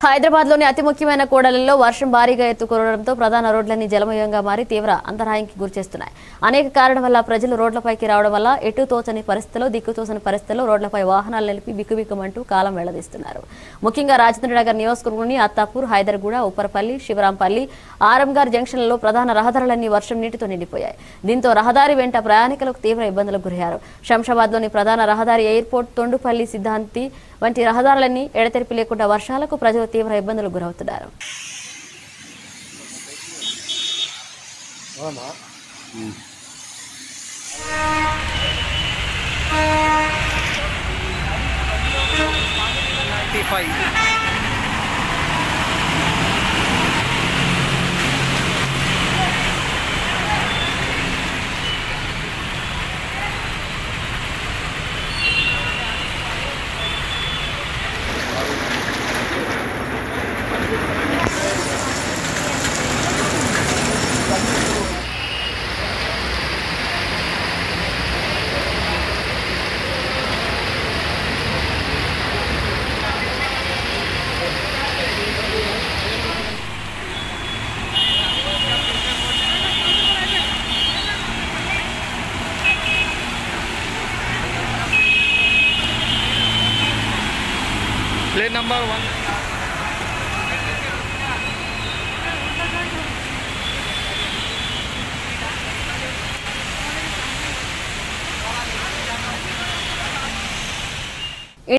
హైదరాబాద్ లోని అతి ముఖ్యమైన కూడలిలో వర్షం భారీగా ఎత్తుకురడంతో ప్రధాన రోడ్లన్నీ జలమయంగా మారి తీవ్ర అంతరాయంకి గురిచేస్తున్నాయి అనేక కారణం వల్ల ప్రజలు రోడ్లపైకి రావడం వల్ల ఎటు తోచని పరిస్థితిలో దిక్కుతోచని పరిస్థితిలో రోడ్లపై వాహనాలు నిలిపి బిక్కుబిక్కుమంటూ కాలం వెళ్లదీస్తున్నారు ముఖ్యంగా రాజేంద్ర నగర్ నియోజకవర్గంలోని అత్తాపూర్ హైదర్గూడ ఉప్పరపల్లి శివరాంపల్లి ఆరంగార్ జంక్షన్లలో ప్రధాన రహదారులన్నీ వర్షం నీటితో నిండిపోయాయి దీంతో రహదారి వెంట ప్రయాణికులకు తీవ్ర ఇబ్బందులకు గురయ్యారు శంషాబాద్ లోని ప్రధాన రహదారి ఎయిర్పోర్ట్ తొండుపల్లి సిద్ధాంతి వంటి రహదారులన్నీ ఎడతెరిపి లేకుండా వర్షాలకు ప్రజలు తీవ్ర ఇబ్బందులకు గురవుతున్నారు ప్లేట్ నంబర్ వన్